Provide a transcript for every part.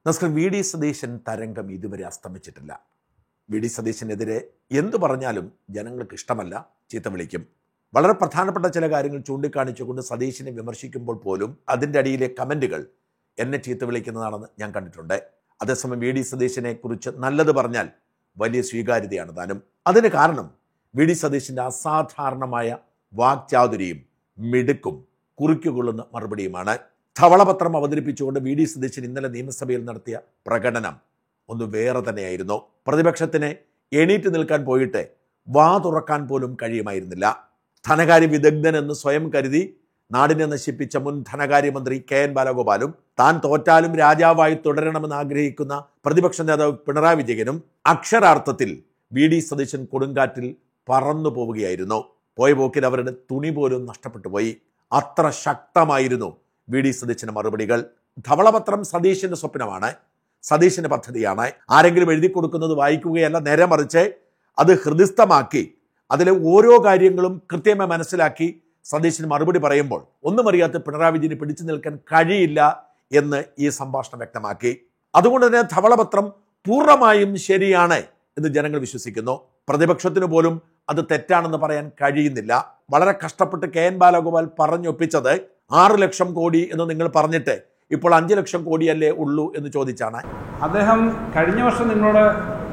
നമസ്കാരം V D Satheesan തരംഗം ഇതുവരെ അസ്തമിച്ചിട്ടില്ല വി ഡി സതീശനെതിരെ എന്തു പറഞ്ഞാലും ജനങ്ങൾക്ക് ഇഷ്ടമല്ല ചീത്ത വിളിക്കും വളരെ പ്രധാനപ്പെട്ട ചില കാര്യങ്ങൾ ചൂണ്ടിക്കാണിച്ചുകൊണ്ട് സതീശനെ വിമർശിക്കുമ്പോൾ പോലും അതിൻ്റെ അടിയിലെ കമൻറ്റുകൾ എന്നെ ചീത്ത വിളിക്കുന്നതാണെന്ന് ഞാൻ കണ്ടിട്ടുണ്ട് അതേസമയം വി ഡി സതീശനെ കുറിച്ച് നല്ലത് പറഞ്ഞാൽ വലിയ സ്വീകാര്യതയാണ് താനും അതിന് കാരണം വി ഡി സതീശൻ്റെ അസാധാരണമായ വാക്ചാതുരിയും മിടുക്കും കുറിക്കുകൊള്ളുന്ന മറുപടിയുമാണ് ധവളപത്രം അവതരിപ്പിച്ചുകൊണ്ട് വി ഡി സതീശൻ ഇന്നലെ നിയമസഭയിൽ നടത്തിയ പ്രകടനം ഒന്ന് വേറെ തന്നെയായിരുന്നു പ്രതിപക്ഷത്തിന് എണീറ്റ് നിൽക്കാൻ പോയിട്ട് വാ തുറക്കാൻ പോലും കഴിയുമായിരുന്നില്ല ധനകാര്യ വിദഗ്ധൻ എന്ന് സ്വയം കരുതി നാടിനെ നശിപ്പിച്ച മുൻ ധനകാര്യമന്ത്രി കെ എൻ ബാലഗോപാലും താൻ തോറ്റാലും രാജാവായി തുടരണമെന്ന് ആഗ്രഹിക്കുന്ന പ്രതിപക്ഷ നേതാവ് പിണറായി വിജയനും അക്ഷരാർത്ഥത്തിൽ വി ഡി സതീശൻ കൊടുങ്കാറ്റിൽ പറന്നു പോവുകയായിരുന്നു പോയ പോക്കിൽ അവരുടെ തുണി പോലും നഷ്ടപ്പെട്ടു പോയി അത്ര ശക്തമായിരുന്നു വി ഡി സതീശന്റെ മറുപടികൾ ധവളപത്രം സതീശന്റെ സ്വപ്നമാണ് സതീശന്റെ പദ്ധതിയാണ് ആരെങ്കിലും എഴുതി കൊടുക്കുന്നത് വായിക്കുകയല്ല നേരെ മറിച്ച് അത് ഹൃദിസ്ഥമാക്കി അതിലെ ഓരോ കാര്യങ്ങളും കൃത്യമായി മനസ്സിലാക്കി സതീശന് മറുപടി പറയുമ്പോൾ ഒന്നും അറിയാത്ത പിണറായി വിജയന് പിടിച്ചു നിൽക്കാൻ കഴിയില്ല എന്ന് ഈ സംഭാഷണം വ്യക്തമാക്കി അതുകൊണ്ട് തന്നെ ധവളപത്രം പൂർണ്ണമായും ശരിയാണ് എന്ന് ജനങ്ങൾ വിശ്വസിക്കുന്നു പ്രതിപക്ഷത്തിന് പോലും അത് തെറ്റാണെന്ന് പറയാൻ കഴിയുന്നില്ല വളരെ കഷ്ടപ്പെട്ട് കെ എൻ ബാലഗോപാൽ പറഞ്ഞൊപ്പിച്ചത് ആറ് ലക്ഷം കോടി എന്ന് നിങ്ങൾ പറഞ്ഞിട്ട് ഇപ്പോൾ അഞ്ച് ലക്ഷം കോടിയല്ലേ ഉള്ളൂ എന്ന് ചോദിച്ചാണ് അദ്ദേഹം കഴിഞ്ഞ വർഷം നിങ്ങളോട്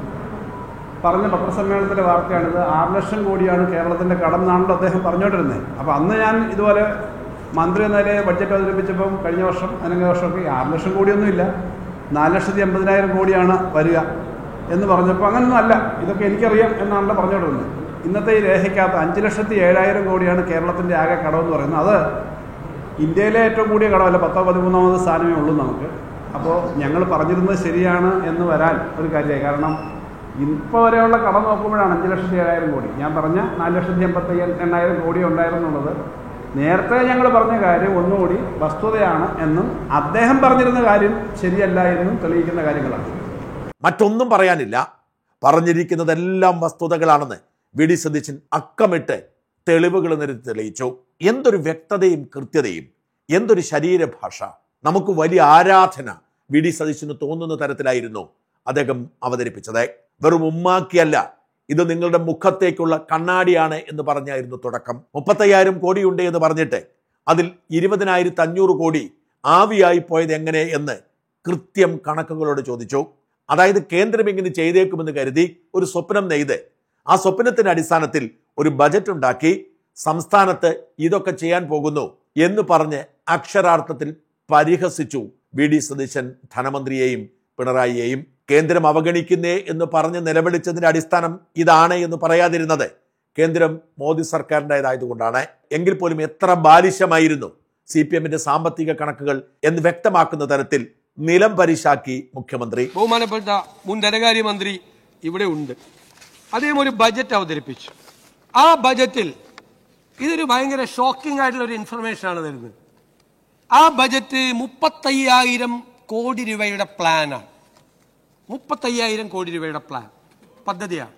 പറഞ്ഞ പത്രസമ്മേളനത്തിലെ വാർത്തയാണിത് ആറ് ലക്ഷം കോടിയാണ് കേരളത്തിൻ്റെ കടം എന്നാണല്ലോ അദ്ദേഹം പറഞ്ഞുകൊണ്ടിരുന്നത് അപ്പോൾ അന്ന് ഞാൻ ഇതുപോലെ മന്ത്രി എന്ന നിലയിൽ ബഡ്ജറ്റ് അവതരിപ്പിച്ചപ്പം കഴിഞ്ഞ വർഷം അല്ലെങ്കിൽ വർഷമൊക്കെ ആറ് ലക്ഷം കോടിയൊന്നുമില്ല നാല് ലക്ഷത്തി എൺപതിനായിരം കോടിയാണ് വരിക എന്ന് പറഞ്ഞപ്പോൾ അങ്ങനൊന്നും അല്ല ഇതൊക്കെ എനിക്കറിയാം എന്നാണല്ലോ പറഞ്ഞുകൊണ്ടിരുന്നത് ഇന്നത്തെ ഈ രേഖയ്ക്കകത്ത് അഞ്ച് ലക്ഷത്തി ഏഴായിരം കോടിയാണ് കേരളത്തിൻ്റെ ആകെ കടമെന്ന് പറയുന്നത് അത് ഇന്ത്യയിലെ ഏറ്റവും കൂടിയ കടമല്ല പത്തോ പതിമൂന്നാമത് സ്ഥാനമേ ഉള്ളൂ നമുക്ക് അപ്പോൾ ഞങ്ങൾ പറഞ്ഞിരുന്നത് ശരിയാണ് എന്ന് വരാൻ ഒരു കാര്യമായി കാരണം ഇപ്പോൾ വരെയുള്ള കടം നോക്കുമ്പോഴാണ് അഞ്ച് ലക്ഷത്തി ഏഴായിരം കോടി ഞാൻ പറഞ്ഞ നാല് ലക്ഷത്തി എൺപത്തി എണ്ണായിരം കോടി ഉണ്ടായിരുന്നുള്ളത് നേരത്തെ ഞങ്ങൾ പറഞ്ഞ കാര്യം ഒന്നുകൂടി വസ്തുതയാണ് എന്നും അദ്ദേഹം പറഞ്ഞിരുന്ന കാര്യം ശരിയല്ല എന്നും തെളിയിക്കുന്ന കാര്യങ്ങളാണ് മറ്റൊന്നും പറയാനില്ല പറഞ്ഞിരിക്കുന്നതെല്ലാം വസ്തുതകളാണെന്ന് വി ഡി സതീശൻ അക്കമിട്ട് തെളിവുകൾ നിരത്തി തെളിയിച്ചു എന്തൊരു വ്യക്തതയും കൃത്യതയും എന്തൊരു ശരീരഭാഷ നമുക്ക് വലിയ ആരാധന വി ഡി സതീശന് തോന്നുന്ന തരത്തിലായിരുന്നു അദ്ദേഹം അവതരിപ്പിച്ചത് വെറും ഉമ്മാക്കിയല്ല ഇത് നിങ്ങളുടെ മുഖത്തേക്കുള്ള കണ്ണാടിയാണ് എന്ന് പറഞ്ഞായിരുന്നു തുടക്കം മുപ്പത്തയ്യായിരം കോടിയുണ്ട് എന്ന് പറഞ്ഞിട്ട് അതിൽ ഇരുപതിനായിരത്തി അഞ്ഞൂറ് കോടി ആവിയായി പോയത് എങ്ങനെ എന്ന് കൃത്യം കണക്കുകളോട് ചോദിച്ചു അതായത് കേന്ദ്രം ഇങ്ങനെ ചെയ്തേക്കുമെന്ന് കരുതി ഒരു സ്വപ്നം നെയ്ത് ആ സ്വപ്നത്തിന്റെ അടിസ്ഥാനത്തിൽ ഒരു ബജറ്റ് ഉണ്ടാക്കി സംസ്ഥാനത്ത് ഇതൊക്കെ ചെയ്യാൻ പോകുന്നു എന്ന് പറഞ്ഞ് അക്ഷരാർത്ഥത്തിൽ പരിഹസിച്ചു വി ഡി സതീശൻ ധനമന്ത്രിയെയും പിണറായിയെയും കേന്ദ്രം അവഗണിക്കുന്നേ എന്ന് പറഞ്ഞ് നിലവിളിച്ചതിന്റെ അടിസ്ഥാനം ഇതാണ് എന്ന് പറയാതിരുന്നത് കേന്ദ്രം മോദി സർക്കാരിൻ്റെതായതുകൊണ്ടാണ് എങ്കിൽ പോലും എത്ര ബാലിശമായിരുന്നു സി പി എമ്മിന്റെ സാമ്പത്തിക കണക്കുകൾ എന്ന് വ്യക്തമാക്കുന്ന തരത്തിൽ നിലം പരിശാക്കി മുഖ്യമന്ത്രി ബഹുമാനപ്പെട്ട മുൻ ധനകാര്യമന്ത്രി ഇവിടെ ഉണ്ട് അദ്ദേഹം ഒരു ബജറ്റ് അവതരിപ്പിച്ചു ആ ബജറ്റിൽ ഇതൊരു ഭയങ്കര ഷോക്കിംഗ് ആയിട്ടുള്ള ഒരു ഇൻഫർമേഷൻ ആണ് തരുന്നത് ആ ബജറ്റ് മുപ്പത്തയ്യായിരം കോടി രൂപയുടെ പ്ലാനാണ് മുപ്പത്തയ്യായിരം കോടി രൂപയുടെ പ്ലാൻ പദ്ധതിയാണ്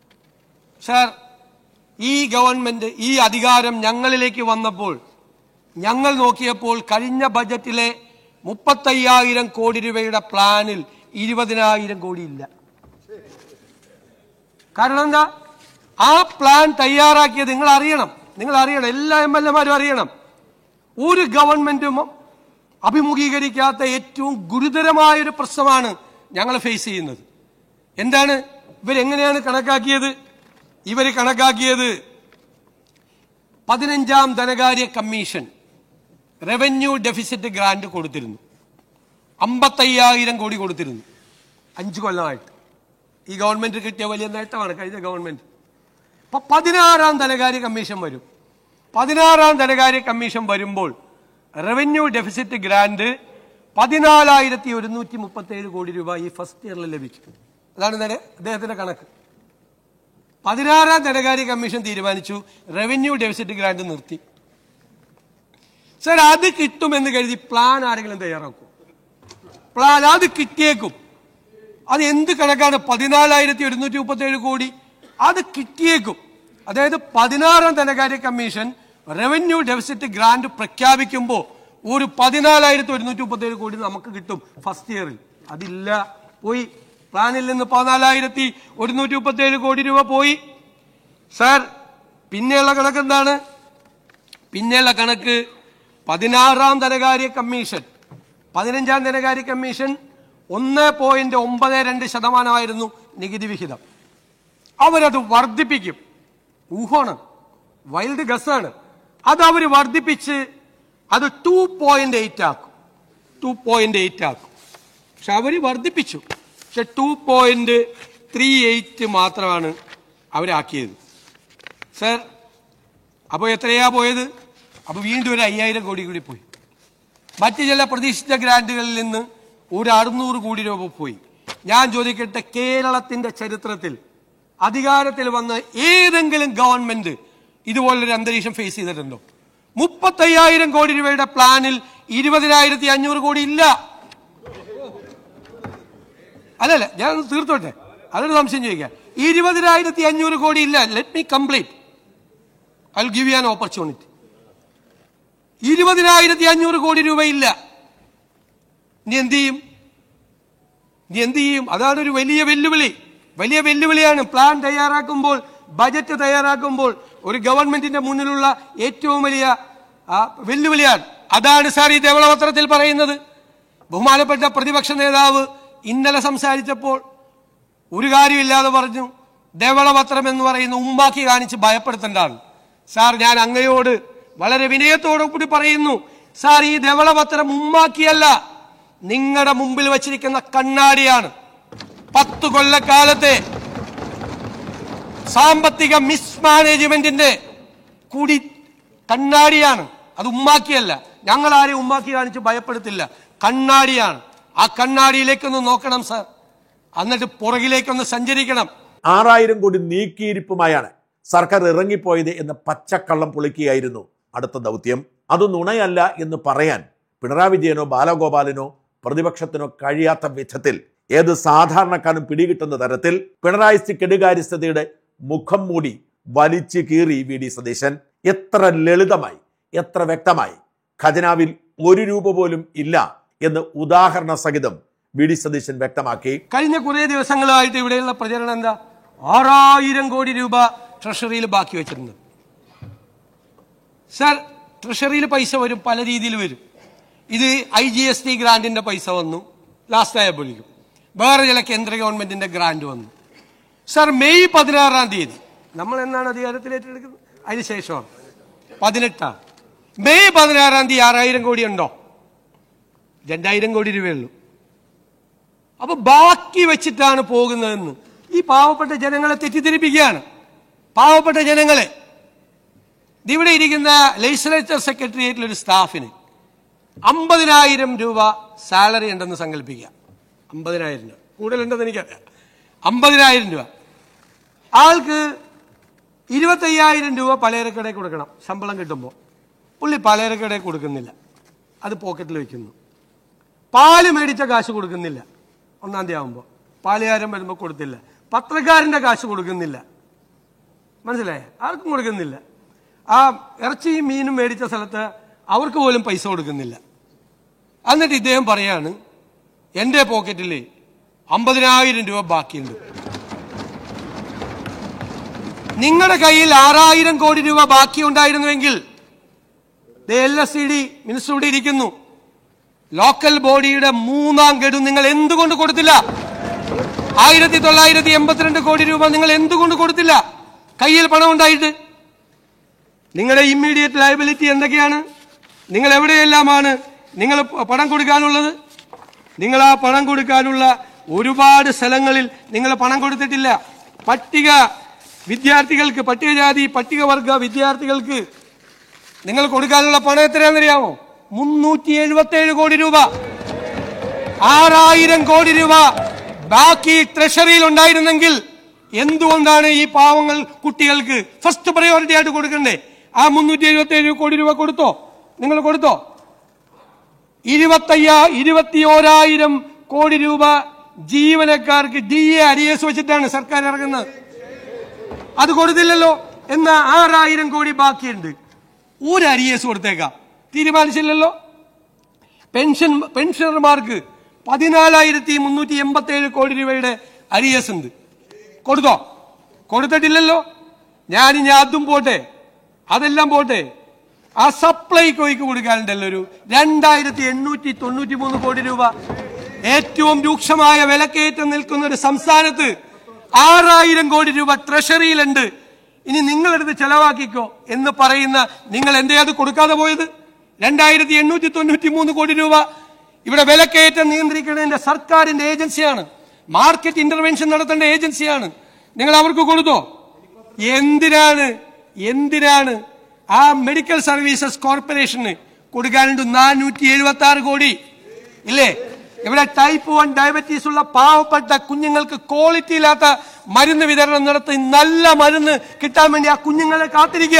സാർ ഈ ഗവൺമെന്റ് ഈ അധികാരം ഞങ്ങളിലേക്ക് വന്നപ്പോൾ ഞങ്ങൾ നോക്കിയപ്പോൾ കഴിഞ്ഞ ബജറ്റിലെ മുപ്പത്തയ്യായിരം കോടി രൂപയുടെ പ്ലാനിൽ ഇരുപതിനായിരം കോടി ഇല്ല കാരണം എന്താ ആ പ്ലാൻ തയ്യാറാക്കിയത് നിങ്ങൾ അറിയണം നിങ്ങൾ അറിയണം എല്ലാ എം എൽ എമാരും അറിയണം ഒരു ഗവൺമെന്റും അഭിമുഖീകരിക്കാത്ത ഏറ്റവും ഗുരുതരമായ ഒരു പ്രശ്നമാണ് ഞങ്ങൾ ഫേസ് ചെയ്യുന്നത് എന്താണ് ഇവരെങ്ങനെയാണ് കണക്കാക്കിയത് ഇവർ കണക്കാക്കിയത് പതിനഞ്ചാം ധനകാര്യ കമ്മീഷൻ റവന്യൂ ഡെഫിസിറ്റ് ഗ്രാന്റ് കൊടുത്തിരുന്നു അമ്പത്തയ്യായിരം കോടി കൊടുത്തിരുന്നു അഞ്ചു കൊല്ലമായിട്ട് ഈ ഗവൺമെന്റ് കിട്ടിയ വലിയ നേട്ടമാണ് കഴിഞ്ഞ ഗവൺമെന്റ് അപ്പൊ പതിനാറാം ധനകാര്യ കമ്മീഷൻ വരും പതിനാറാം ധനകാര്യ കമ്മീഷൻ വരുമ്പോൾ റവന്യൂ ഡെഫിസിറ്റ് ഗ്രാന്റ് പതിനാലായിരത്തി ഒരുന്നൂറ്റി മുപ്പത്തി ഏഴ് കോടി രൂപ ഈ ഫസ്റ്റ് ഇയറിൽ ലഭിക്കും അതാണ് ധന- അദ്ദേഹത്തിന്റെ കണക്ക് പതിനാറാം ധനകാര്യ കമ്മീഷൻ തീരുമാനിച്ചു റവന്യൂ ഡെഫിസിറ്റ് ഗ്രാന്റ് നിർത്തി സർ അത് കിട്ടുമെന്ന് കരുതി പ്ലാൻ ആരെങ്കിലും തയ്യാറാക്കും പ്ലാൻ അത് കിട്ടിയേക്കും അത് എന്ത് കണക്കാണ് പതിനാലായിരത്തി ഒരുന്നൂറ്റി മുപ്പത്തി ഏഴ് കോടി അത് കിട്ടിയേക്കും അതായത് പതിനാറാം ധനകാര്യ കമ്മീഷൻ റവന്യൂ ഡെഫിസിറ്റ് ഗ്രാന്റ് പ്രഖ്യാപിക്കുമ്പോൾ ഒരു പതിനാലായിരത്തി ഒരുന്നൂറ്റി മുപ്പത്തി ഏഴ് കോടി നമുക്ക് കിട്ടും ഫസ്റ്റ് ഇയറിൽ അതില്ല പോയി പ്ലാനിൽ നിന്ന് പതിനാലായിരത്തി ഒരുന്നൂറ്റി മുപ്പത്തി ഏഴ് കോടി രൂപ പോയി സാർ പിന്നെയുള്ള കണക്ക് എന്താണ് പിന്നെയുള്ള കണക്ക് പതിനാറാം ധനകാര്യ കമ്മീഷൻ പതിനഞ്ചാം ധനകാര്യ കമ്മീഷൻ ഒന്ന് പോയിന്റ് ഒമ്പത് രണ്ട് ശതമാനമായിരുന്നു നികുതി വിഹിതം അവരത് വർദ്ധിപ്പിക്കും ഊഹമാണ് വൈൽഡ് ഗസ്സാണ് അത് അവർ വർദ്ധിപ്പിച്ച് അത് ടു പോയിന്റ് എയ്റ്റ് ആക്കും ടു പോയിന്റ് എയ്റ്റ് ആക്കും പക്ഷെ അവർ വർദ്ധിപ്പിച്ചു പക്ഷെ ടു പോയിന്റ് ത്രീ എയ്റ്റ് മാത്രമാണ് അവരാക്കിയത് സർ അപ്പോൾ എത്രയാ പോയത് അപ്പോൾ വീണ്ടും ഒരു അയ്യായിരം കോടി കൂടി പോയി മറ്റ് ചില പ്രതീക്ഷിച്ച ഗ്രാന്റുകളിൽ നിന്ന് ഒരു അറുന്നൂറ് കോടി രൂപ പോയി ഞാൻ ചോദിക്കട്ടെ കേരളത്തിന്റെ ചരിത്രത്തിൽ അധികാരത്തിൽ വന്ന ഏതെങ്കിലും ഗവൺമെന്റ് ഇതുപോലൊരു അന്തരീക്ഷം ഫേസ് ചെയ്തിട്ടുണ്ടോ മുപ്പത്തയ്യായിരം കോടി രൂപയുടെ പ്ലാനിൽ ഇരുപതിനായിരത്തി അഞ്ഞൂറ് കോടി ഇല്ല അല്ലല്ല ഞാൻ ഒന്ന് തീർത്തോട്ടെ അതൊരു സംശയം ചോദിക്കാം ഇരുപതിനായിരത്തി അഞ്ഞൂറ് കോടി ഇല്ല let me complete I give you an opportunity ഇരുപതിനായിരത്തി അഞ്ഞൂറ് കോടി രൂപയില്ല നീ എന്ത് ചെയ്യും നീ എന്ത് ചെയ്യും അതാണ് ഒരു വലിയ വെല്ലുവിളി വലിയ വെല്ലുവിളിയാണ് പ്ലാൻ തയ്യാറാക്കുമ്പോൾ ബജറ്റ് തയ്യാറാക്കുമ്പോൾ ഒരു ഗവൺമെന്റിന്റെ മുന്നിലുള്ള ഏറ്റവും വലിയ ആ, വെല്ലുവിളിയാണ് അതാണ് സാർ ഈ ധവളപത്രത്തിൽ പറയുന്നത് ബഹുമാനപ്പെട്ട പ്രതിപക്ഷ നേതാവ് ഇന്നലെ സംസാരിച്ചപ്പോൾ ഒരു കാര്യമില്ലാതെ പറഞ്ഞു ധവളപത്രം എന്ന് പറയുന്ന ഉമ്മാക്കി കാണിച്ച് ഭയപ്പെടുത്തേണ്ടതാണ് സാർ ഞാൻ അങ്ങയോട് വളരെ വിനയത്തോടു കൂടി പറയുന്നു സാർ ഈ ധവളപത്രം ഉമ്മാക്കിയല്ല നിങ്ങളുടെ മുമ്പിൽ വച്ചിരിക്കുന്ന കണ്ണാടിയാണ് പത്ത് കൊല്ലക്കാലത്തെ സാമ്പത്തിക മിസ്മാനേജ്മെന്റിന്റെ കൂടി കണ്ണാടിയാണ് അത് ഉമ്മാക്കിയല്ല ഞങ്ങൾ ആരെയും ഉമ്മാക്കി കാണിച്ച് ഭയപ്പെടുത്തില്ല കണ്ണാടിയാണ് ആ കണ്ണാടിയിലേക്കൊന്ന് നോക്കണം സാർ എന്നിട്ട് പുറകിലേക്കൊന്ന് സഞ്ചരിക്കണം ആറായിരം കോടി നീക്കിയിരിപ്പുമായാണ് സർക്കാർ ഇറങ്ങിപ്പോയത് എന്ന് പച്ചക്കള്ളം പൊളിക്കുകയായിരുന്നു അടുത്ത ദൗത്യം അത് നുണയല്ല എന്ന് പറയാൻ പിണറായി വിജയനോ ബാലഗോപാലനോ പ്രതിപക്ഷത്തിനോ കഴിയാത്ത വിധത്തിൽ ഏത് സാധാരണക്കാരനും പിടികിട്ടുന്ന തരത്തിൽ പിണറായി സി കെടുകാര്യസ്ഥതയുടെ മുഖം മൂടി വലിച്ചു കീറി വി ഡി സതീശൻ എത്ര ലളിതമായി എത്ര വ്യക്തമായി ഖജനാവിൽ ഒരു രൂപ പോലും ഇല്ല എന്ന് ഉദാഹരണ സഹിതം വി ഡി സതീശൻ വ്യക്തമാക്കി കഴിഞ്ഞ കുറേ ദിവസങ്ങളായിട്ട് ഇവിടെയുള്ള പ്രചരണം എന്താ ആറായിരം കോടി രൂപ ട്രഷറിയിൽ ബാക്കി വെച്ചിട്ടുണ്ട് സാർ ട്രഷറിയിൽ പൈസ വരും പല രീതിയിൽ വരും ഇത് ഐ ജി എസ് ടി ഗ്രാന്റിന്റെ പൈസ വന്നു ലാസ്റ്റ് ആയപ്പോഴേക്കും വേറെ ചില കേന്ദ്ര ഗവൺമെന്റിന്റെ ഗ്രാന്റ് വന്നു സാർ മെയ് പതിനാറാം തീയതി നമ്മൾ എന്നാണ് അധികാരത്തിൽ ഏറ്റെടുക്കുന്നത് അതിന് ശേഷമാണ് പതിനെട്ടാണ് മെയ് പതിനാറാം തീയതി ആറായിരം കോടി ഉണ്ടോ രണ്ടായിരം കോടി രൂപയുള്ളൂ അപ്പൊ ബാക്കി വെച്ചിട്ടാണ് പോകുന്നതെന്ന് ഈ പാവപ്പെട്ട ജനങ്ങളെ തെറ്റിദ്ധരിപ്പിക്കുകയാണ് പാവപ്പെട്ട ജനങ്ങളെ ഇവിടെ ഇരിക്കുന്ന ലെജിസ്ലേച്ചർ സെക്രട്ടേറിയറ്റിൽ ഒരു സ്റ്റാഫിന് അമ്പതിനായിരം രൂപ സാലറി ഉണ്ടെന്ന് സങ്കല്പിക്കുക അമ്പതിനായിരം രൂപ കൂടുതലുണ്ടെന്ന് എനിക്കറിയാം അമ്പതിനായിരം രൂപ ആൾക്ക് ഇരുപത്തയ്യായിരം രൂപ പലചരക്കടയിൽ കൊടുക്കണം ശമ്പളം കിട്ടുമ്പോൾ പുള്ളി പലചരക്കടയിൽ കൊടുക്കുന്നില്ല അത് പോക്കറ്റിൽ വെക്കുന്നു പാല് മേടിച്ച കാശ് കൊടുക്കുന്നില്ല ഒന്നാം തീയതി ആകുമ്പോൾ പാലുകാരൻ വരുമ്പോൾ കൊടുത്തില്ല പത്രക്കാരൻ്റെ കാശ് കൊടുക്കുന്നില്ല മനസ്സിലായ ആർക്കും കൊടുക്കുന്നില്ല ആ ഇറച്ചിയും മീനും മേടിച്ച സ്ഥലത്ത് അവർക്ക് പോലും പൈസ കൊടുക്കുന്നില്ല എന്നിട്ട് ഇദ്ദേഹം പറയാണ് എൻ്റെ പോക്കറ്റിൽ അമ്പതിനായിരം രൂപ ബാക്കിയുണ്ട് നിങ്ങളുടെ കയ്യിൽ ആറായിരം കോടി രൂപ ബാക്കി ഉണ്ടായിരുന്നുവെങ്കിൽ L S G D minister ഇവിടെ ഇരിക്കുന്നു ലോക്കൽ ബോഡിയുടെ മൂന്നാം ഗഡു നിങ്ങൾ എന്തുകൊണ്ട് കൊടുത്തില്ല ആയിരത്തി തൊള്ളായിരത്തി എൺപത്തിരണ്ട് കോടി രൂപ നിങ്ങൾ എന്തുകൊണ്ട് കൊടുത്തില്ല കയ്യിൽ പണം ഉണ്ടായിട്ട് നിങ്ങളുടെ ഇമ്മീഡിയറ്റ് ലയബിലിറ്റി എന്തൊക്കെയാണ് നിങ്ങൾ എവിടെയെല്ലാമാണ് നിങ്ങൾ പ- പണം കൊടുക്കാനുള്ളത് നിങ്ങൾ ആ പണം കൊടുക്കാനുള്ള ഒരുപാട് സ്ഥലങ്ങളിൽ നിങ്ങൾ പണം കൊടുത്തിട്ടില്ല പട്ടിക വിദ്യാർത്ഥികൾക്ക് പട്ടികജാതി പട്ടികവർഗ വിദ്യാർത്ഥികൾക്ക് നിങ്ങൾ കൊടുക്കാനുള്ള പണം എത്രയാണെന്നറിയാമോ മുന്നൂറ്റി എഴുപത്തി ഏഴ് കോടി രൂപ ആറായിരം കോടി രൂപ ബാക്കി ട്രഷറിയിൽ ഉണ്ടായിരുന്നെങ്കിൽ എന്തുകൊണ്ടാണ് ഈ പാവങ്ങൾ കുട്ടികൾക്ക് ഫസ്റ്റ് പ്രയോറിറ്റി ആയിട്ട് കൊടുക്കണ്ടേ ആ മുന്നൂറ്റി എഴുപത്തി ഏഴ് കോടി രൂപ കൊടുത്തോ നിങ്ങൾ കൊടുത്തോ ഇരുപത്തയ്യ ഇരുപത്തി ഓരായിരം കോടി രൂപ ജീവനക്കാർക്ക് ഡി എ അരിയസ് വെച്ചിട്ടാണ് സർക്കാർ ഇറങ്ങുന്നത് അത് കൊടുത്തില്ലല്ലോ എന്നാ ആറായിരം കോടി ബാക്കിയുണ്ട് ഒരു അരിയസ് കൊടുത്തേക്കാം തീരുമാനിച്ചില്ലല്ലോ പെൻഷൻ പെൻഷനർമാർക്ക് പതിനാലായിരത്തി മുന്നൂറ്റി എൺപത്തി ഏഴ് കോടി രൂപയുടെ അരിയസ് ഉണ്ട് കൊടുത്തോ കൊടുത്തിട്ടില്ലല്ലോ ഞാൻ ഇനി അതും പോട്ടെ അതെല്ലാം പോട്ടെ ആ സപ്ലൈകോയ്ക്ക് കൊടുക്കാനുണ്ടല്ലോ ഒരു രണ്ടായിരത്തി എണ്ണൂറ്റി തൊണ്ണൂറ്റി മൂന്ന് കോടി രൂപ ഏറ്റവും രൂക്ഷമായ വിലക്കയറ്റം നിൽക്കുന്ന ഒരു സംസ്ഥാനത്ത് ആറായിരം കോടി രൂപ ട്രഷറിയിലുണ്ട് ഇനി നിങ്ങളെടുത്ത് ചെലവാക്കിക്കോ എന്ന് പറയുന്ന നിങ്ങൾ എന്തേ അത് കൊടുക്കാതെ പോയത് രണ്ടായിരത്തി എണ്ണൂറ്റി തൊണ്ണൂറ്റി മൂന്ന് കോടി രൂപ ഇവിടെ വിലക്കയറ്റം നിയന്ത്രിക്കുന്നതിന്റെ സർക്കാരിന്റെ ഏജൻസിയാണ് മാർക്കറ്റ് ഇന്റർവെൻഷൻ നടത്തേണ്ട ഏജൻസിയാണ് നിങ്ങൾ അവർക്ക് കൊടുത്തോ എന്തിനാണ് എന്തിനാണ് ആ മെഡിക്കൽ സർവീസസ് കോർപ്പറേഷന് കൊടുക്കാനുണ്ട് നാനൂറ്റി എഴുപത്തി ആറ് കോടി ഇല്ലേ ഇവിടെ ടൈപ്പ് വൺ ഡയബറ്റീസ് ഉള്ള പാവപ്പെട്ട കുഞ്ഞുങ്ങൾക്ക് ക്വാളിറ്റി ഇല്ലാത്ത മരുന്ന് വിതരണം നടത്തി നല്ല മരുന്ന് കിട്ടാൻ വേണ്ടി ആ കുഞ്ഞുങ്ങളെ കാത്തിരിക്കുക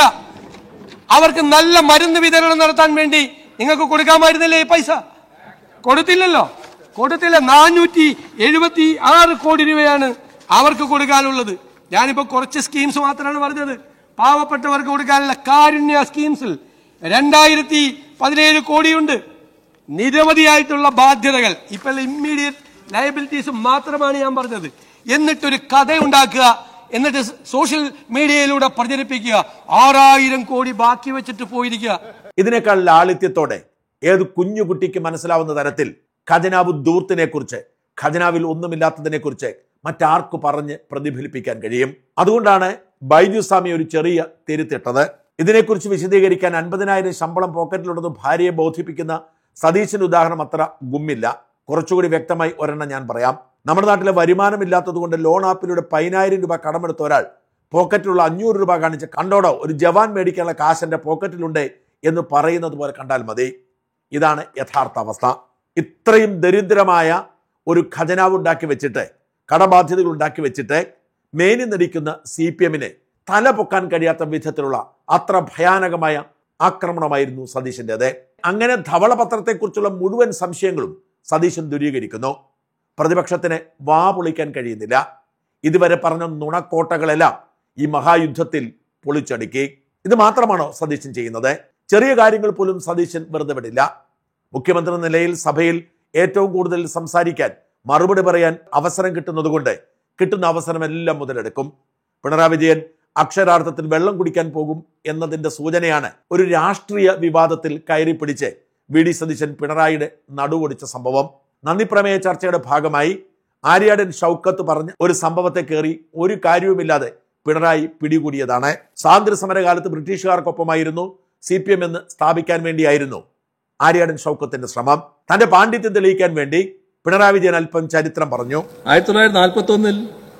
അവർക്ക് നല്ല മരുന്ന് വിതരണം നടത്താൻ വേണ്ടി നിങ്ങൾക്ക് കൊടുക്കാമായിരുന്നില്ലേ ഈ പൈസ കൊടുത്തില്ലല്ലോ കൊടുത്തില്ല നാനൂറ്റി എഴുപത്തി ആറ് കോടി രൂപയാണ് അവർക്ക് കൊടുക്കാനുള്ളത് ഞാനിപ്പോ കുറച്ച് സ്കീംസ് മാത്രമാണ് പറഞ്ഞത് പാവപ്പെട്ടവർക്ക് കൊടുക്കാനുള്ള കാരുണ്യ സ്കീംസിൽ രണ്ടായിരത്തി പതിനേഴ് കോടിയുണ്ട് നിരവധിയായിട്ടുള്ള ബാധ്യതകൾ ഇപ്പൊ ഇമ്മീഡിയറ്റ് ലയബിലിറ്റീസ് മാത്രമാണ് ഞാൻ പറഞ്ഞത് എന്നിട്ടൊരു കഥ ഉണ്ടാക്കുക എന്നിട്ട് സോഷ്യൽ മീഡിയയിലൂടെ പ്രചരിപ്പിക്കുക ആറായിരം കോടി ബാക്കി വെച്ചിട്ട് പോയിരിക്കുക ഇതിനേക്കാൾ ലാളിത്യത്തോടെ ഏത് കുഞ്ഞു കുട്ടിക്ക് മനസ്സിലാവുന്ന തരത്തിൽ ഖജനാവ് ദൂർത്തിനെ കുറിച്ച് ഖജനാവിൽ ഒന്നുമില്ലാത്തതിനെ കുറിച്ച് മറ്റാർക്ക് പറഞ്ഞ് പ്രതിഫലിപ്പിക്കാൻ കഴിയും അതുകൊണ്ടാണ് ബൈജു സ്വാമി ഒരു ചെറിയ തിരുത്തിട്ടത് ഇതിനെക്കുറിച്ച് വിശദീകരിക്കാൻ അൻപതിനായിരം ശമ്പളം പോക്കറ്റിലുണ്ടെന്ന് ഭാര്യയെ ബോധിപ്പിക്കുന്ന സതീശന്റെ ഉദാഹരണം അത്ര ഗുമ്മില്ല കുറച്ചുകൂടി വ്യക്തമായി ഒരെണ്ണം ഞാൻ പറയാം നമ്മുടെ നാട്ടിലെ വരുമാനമില്ലാത്തത് കൊണ്ട് ലോൺ ആപ്പിലൂടെ പതിനായിരം രൂപ കടമെടുത്ത ഒരാൾ പോക്കറ്റിലുള്ള അഞ്ഞൂറ് രൂപ കാണിച്ച് കണ്ടോടോ ഒരു ജവാൻ മേടിക്കാനുള്ള കാശ് എൻ്റെ പോക്കറ്റിലുണ്ട് എന്ന് പറയുന്നത് പോലെ കണ്ടാൽ മതി ഇതാണ് യഥാർത്ഥ അവസ്ഥ ഇത്രയും ദരിദ്രമായ ഒരു ഖജനാവ് ഉണ്ടാക്കി വെച്ചിട്ട് കടബാധ്യതകൾ ഉണ്ടാക്കി വെച്ചിട്ട് മേനി നടിക്കുന്ന സി പി എമ്മിനെ തല പൊക്കാൻ കഴിയാത്ത വിധത്തിലുള്ള അത്ര ഭയാനകമായ ആക്രമണമായിരുന്നു സതീശൻ്റെത് അങ്ങനെ ധവളപത്രത്തെക്കുറിച്ചുള്ള മുഴുവൻ സംശയങ്ങളും സതീശൻ ദൂരീകരിക്കുന്നു പ്രതിപക്ഷത്തിന് വാ പൊളിക്കാൻ കഴിയുന്നില്ല ഇതുവരെ പറഞ്ഞ നുണക്കോട്ടകളെല്ലാം ഈ മഹായുദ്ധത്തിൽ പൊളിച്ചടുക്കി ഇത് മാത്രമാണോ സതീശൻ ചെയ്യുന്നത് ചെറിയ കാര്യങ്ങൾ പോലും സതീശൻ വെറുതെ വിടില്ല മുഖ്യമന്ത്രി എന്ന നിലയിൽ സഭയിൽ ഏറ്റവും കൂടുതൽ സംസാരിക്കാൻ മറുപടി പറയാൻ അവസരം കിട്ടുന്നതുകൊണ്ട് കിട്ടുന്ന അവസരമെല്ലാം മുതലെടുക്കും പിണറായി വിജയൻ അക്ഷരാർത്ഥത്തിൽ വെള്ളം കുടിക്കാൻ പോകും എന്നതിന്റെ സൂചനയാണ് ഒരു രാഷ്ട്രീയ വിവാദത്തിൽ കയറി പിടിച്ച് വി ഡി സതീശൻ പിണറായിയുടെ നടുവൊടിച്ച സംഭവം നന്ദിപ്രമേയ ചർച്ചയുടെ ഭാഗമായി ആര്യാടൻ ഷൗക്കത്ത് പറഞ്ഞ ഒരു സംഭവത്തെ കയറി ഒരു കാര്യവുമില്ലാതെ പിണറായി പിടികൂടിയതാണ് സ്വാതന്ത്ര്യ സമരകാലത്ത് ബ്രിട്ടീഷുകാർക്കൊപ്പമായിരുന്നു സി പി എം എന്ന് സ്ഥാപിക്കാൻ വേണ്ടിയായിരുന്നു ആര്യാടൻ ഷൗക്കത്തിന്റെ ശ്രമം തന്റെ പാണ്ഡിത്യം തെളിയിക്കാൻ വേണ്ടി പിണറായി വിജയൻ അല്പം ചരിത്രം പറഞ്ഞു ആയിരത്തി തൊള്ളായിരത്തി നാൽപ്പത്തി ഒന്നിൽ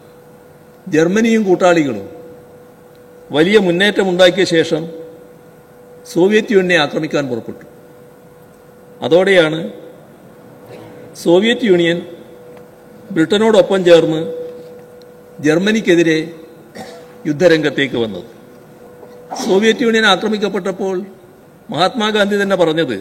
ജർമ്മനിയും കൂട്ടാളികളും വലിയ മുന്നേറ്റമുണ്ടാക്കിയ ശേഷം സോവിയറ്റ് യൂണിയനെ ആക്രമിക്കാൻ പുറപ്പെട്ടു അതോടെയാണ് സോവിയറ്റ് യൂണിയൻ ബ്രിട്ടനോടൊപ്പം ചേർന്ന് ജർമ്മനിക്കെതിരെ യുദ്ധരംഗത്തേക്ക് വന്നത് സോവിയറ്റ് യൂണിയൻ ആക്രമിക്കപ്പെട്ടപ്പോൾ മഹാത്മാഗാന്ധി തന്നെ പറഞ്ഞത്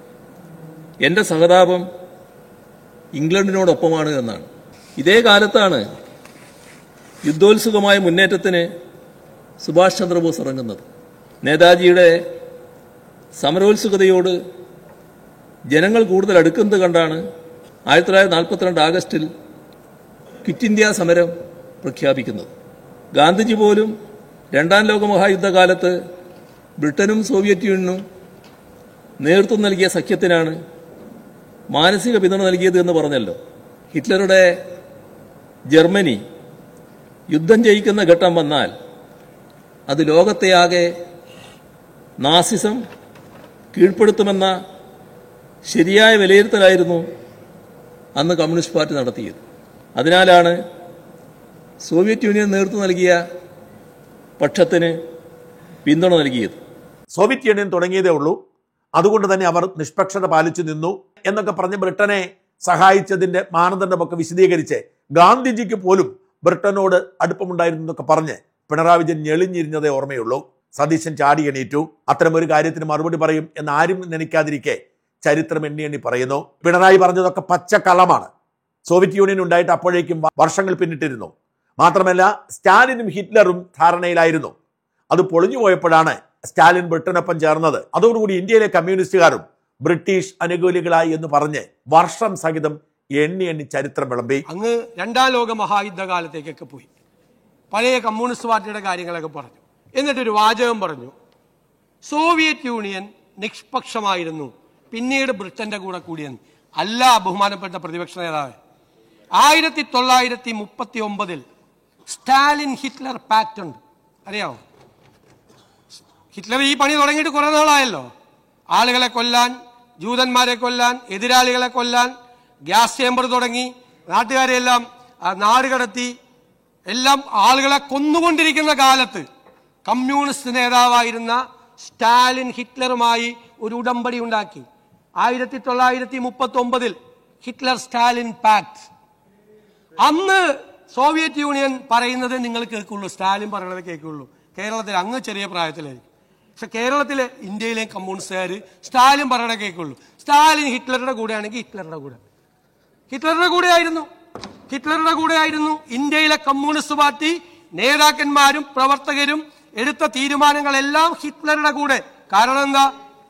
എൻ്റെ സഹതാപം ഇംഗ്ലണ്ടിനോടൊപ്പമാണ് എന്നാണ് ഇതേ കാലത്താണ് യുദ്ധോത്സുകമായ മുന്നേറ്റത്തിന് സുഭാഷ് ചന്ദ്രബോസ് ഇറങ്ങുന്നത് നേതാജിയുടെ സമരോത്സുകതയോട് ജനങ്ങൾ കൂടുതൽ അടുക്കുന്നത് കണ്ടാണ് ആയിരത്തി തൊള്ളായിരത്തി നാൽപ്പത്തിരണ്ട് ആഗസ്റ്റിൽ ക്വിറ്റ് ഇന്ത്യ സമരം പ്രഖ്യാപിക്കുന്നത് ഗാന്ധിജി പോലും രണ്ടാം ലോക മഹായുദ്ധകാലത്ത് ബ്രിട്ടനും സോവിയറ്റ് യൂണിയനും നേതൃത്വം നൽകിയ സഖ്യത്തിനാണ് മാനസിക പിന്തുണ നൽകിയത് എന്ന് പറഞ്ഞല്ലോ ഹിറ്റ്ലറുടെ ജർമ്മനി യുദ്ധം ജയിക്കുന്ന ഘട്ടം വന്നാൽ അത് ലോകത്തെയാകെ നാസിസം കീഴ്പ്പെടുത്തുമെന്ന ശരിയായ വിലയിരുത്തലായിരുന്നു അന്ന് കമ്മ്യൂണിസ്റ്റ് പാർട്ടി നടത്തിയത് അതിനാലാണ് സോവിയറ്റ് യൂണിയൻ നേതൃത്വം നൽകിയ പക്ഷത്തിന് പിന്തുണ നൽകിയത് സോവിയറ്റ് യൂണിയൻ തുടങ്ങിയതേ ഉള്ളൂ അതുകൊണ്ട് തന്നെ അവർ നിഷ്പക്ഷത പാലിച്ചു നിന്നു എന്നൊക്കെ പറഞ്ഞ് ബ്രിട്ടനെ സഹായിച്ചതിന്റെ മാനദണ്ഡമൊക്കെ വിശദീകരിച്ച് ഗാന്ധിജിക്ക് പോലും ബ്രിട്ടനോട് അടുപ്പമുണ്ടായിരുന്നു എന്നൊക്കെ പറഞ്ഞ് പിണറായി വിജയൻ ഞെളിഞ്ഞിരിഞ്ഞതേ ഓർമ്മയുള്ളൂ സതീശൻ ചാടി എണീറ്റു അത്തരമൊരു കാര്യത്തിന് മറുപടി പറയും എന്ന് ആരും നനയ്ക്കാതിരിക്കെ ചരിത്രം എണ്ണി എണ്ണി പറയുന്നു പിണറായി പറഞ്ഞതൊക്കെ പച്ചക്കള്ളമാണ് സോവിയറ്റ് യൂണിയൻ ഉണ്ടായിട്ട് അപ്പോഴേക്കും വ- വർഷങ്ങൾ പിന്നിട്ടിരുന്നു മാത്രമല്ല സ്റ്റാലിനും ഹിറ്റ്ലറും ധാരണയിലായിരുന്നു അത് പൊളിഞ്ഞു പോയപ്പോഴാണ് സ്റ്റാലിൻ ബ്രിട്ടനൊപ്പം ചേർന്നത് അതോടുകൂടി ഇന്ത്യയിലെ കമ്മ്യൂണിസ്റ്റുകാരും ബ്രിട്ടീഷ് അനുകൂലികളായി എന്ന് പറഞ്ഞ് വർഷം സഹിതം എണ്ണി എണ്ണി ചരിത്രം വിളമ്പി അങ്ങ് രണ്ടാം ലോക മഹായുദ്ധ കാലത്തേക്കൊക്കെ പോയി പഴയ കമ്മ്യൂണിസ്റ്റ് പാർട്ടിയുടെ കാര്യങ്ങളൊക്കെ പറഞ്ഞു എന്നിട്ടൊരു വാചകം പറഞ്ഞു സോവിയറ്റ് യൂണിയൻ നിഷ്പക്ഷമായിരുന്നു പിന്നീട് ബ്രിട്ടന്റെ കൂടെ കൂടിയെന്ന് അല്ല ബഹുമാനപ്പെട്ട പ്രതിപക്ഷ നേതാവ് ആയിരത്തി തൊള്ളായിരത്തി മുപ്പത്തി ഒമ്പതിൽ സ്റ്റാലിൻ ഹിറ്റ്ലർ പാക്ട് ഉണ്ട് അറിയാമോ ഹിറ്റ്ലർ ഈ പണി തുടങ്ങിയിട്ട് കുറെ നാളായല്ലോ ആളുകളെ കൊല്ലാൻ ജൂതന്മാരെ കൊല്ലാൻ എതിരാളികളെ കൊല്ലാൻ ഗ്യാസ് ചേമ്പർ തുടങ്ങി നാട്ടുകാരെയെല്ലാം ആ, നാട് കടത്തി എല്ലാം ആളുകളെ കൊന്നുകൊണ്ടിരിക്കുന്ന കാലത്ത് കമ്മ്യൂണിസ്റ്റ് നേതാവായിരുന്ന സ്റ്റാലിൻ ഹിറ്റ്ലറുമായി ഒരു ഉടമ്പടി ഉണ്ടാക്കി ആയിരത്തി തൊള്ളായിരത്തി മുപ്പത്തി ഒമ്പതിൽ ഹിറ്റ്ലർ സ്റ്റാലിൻ പാക്ട് അന്ന് സോവിയറ്റ് യൂണിയൻ പറയുന്നത് നിങ്ങൾ കേൾക്കുള്ളൂ സ്റ്റാലിൻ പറയുന്നത് കേൾക്കുള്ളൂ കേരളത്തിൽ അങ്ങ് ചെറിയ പ്രായത്തിലായിരിക്കും പക്ഷെ കേരളത്തിലെ ഇന്ത്യയിലെ കമ്മ്യൂണിസ്റ്റുകാർ സ്റ്റാലിൻ പറയണ കേൾക്കുള്ളൂ സ്റ്റാലിൻ ഹിറ്റ്ലറുടെ കൂടെയാണെങ്കിൽ ഹിറ്റ്ലറുടെ കൂടെ ഹിറ്റ്ലറുടെ കൂടെയായിരുന്നു ഹിറ്റ്ലറുടെ കൂടെയായിരുന്നു ഇന്ത്യയിലെ കമ്മ്യൂണിസ്റ്റ് പാർട്ടി നേതാക്കന്മാരും പ്രവർത്തകരും എടുത്ത തീരുമാനങ്ങളെല്ലാം ഹിറ്റ്ലറുടെ കൂടെ കാരണം എന്താ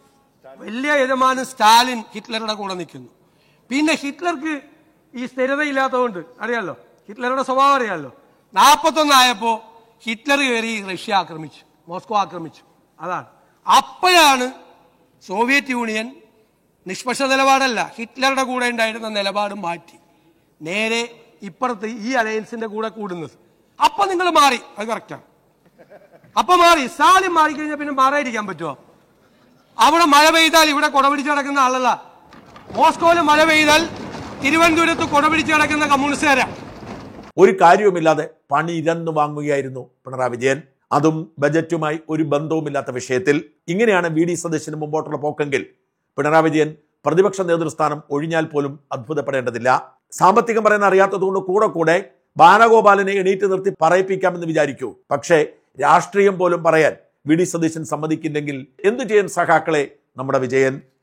വലിയ യജമാനൻ സ്റ്റാലിൻ ഹിറ്റ്ലറുടെ കൂടെ നിൽക്കുന്നു പിന്നെ ഹിറ്റ്ലർക്ക് ഈ സ്ഥിരതയില്ലാത്തതുകൊണ്ട് അറിയാലോ ഹിറ്റ്ലറുടെ സ്വഭാവം അറിയാലോ നാൽപ്പത്തൊന്നായപ്പോ ഹിറ്റ്ലർ കയറി റഷ്യ ആക്രമിച്ചു മോസ്കോ ആക്രമിച്ചു അതാണ് അപ്പോഴാണ് സോവിയറ്റ് യൂണിയൻ നിഷ്പക്ഷ നിലപാടല്ല ഹിറ്റ്ലറുടെ കൂടെ ഉണ്ടായിരുന്ന നിലപാട് മാറ്റി നേരെ ഇപ്പുറത്ത് ഈ അലയൻസിന്റെ കൂടെ കൂടുന്നത് അപ്പൊ നിങ്ങൾ മാറി അത് കറക്റ്റാണ് അപ്പൊ മാറി സ്റ്റാലിൻ മാറിക്കഴിഞ്ഞാൽ പിന്നെ മാറാതിരിക്കാൻ പറ്റുമോ അവിടെ മഴ പെയ്താൽ ഇവിടെ കുട പിടിച്ച് നടക്കുന്ന ആളല്ല മോസ്കോയിൽ മഴ പെയ്താൽ തിരുവനന്തപുരത്ത് കുട പിടിച്ച് നടക്കുന്ന കമ്മ്യൂണിസ്റ്റുകാരാ ഒരു കാര്യവുമില്ലാതെ പണി ഇരന്നു വാങ്ങുകയായിരുന്നു പിണറായി വിജയൻ അതും ബജറ്റുമായി ഒരു ബന്ധവുമില്ലാത്ത വിഷയത്തിൽ ഇങ്ങനെയാണ് വി ഡി സതീശന് മുമ്പോട്ടുള്ള പോക്കെങ്കിൽ പിണറായി വിജയൻ പ്രതിപക്ഷ നേതൃസ്ഥാനം ഒഴിഞ്ഞാൽ പോലും അത്ഭുതപ്പെടേണ്ടതില്ല സാമ്പത്തികം പറയാൻ അറിയാത്തതുകൊണ്ട് കൂടെ കൂടെ ബാലഗോപാലനെ എണീറ്റ് നിർത്തി പറയിപ്പിക്കാമെന്ന് വിചാരിക്കൂ പക്ഷേ രാഷ്ട്രീയം പോലും പറയാൻ വി ഡി സതീശൻ സമ്മതിക്കില്ലെങ്കിൽ എന്തു ചെയ്യാൻ സഖാക്കളെ നമ്മുടെ വിജയൻ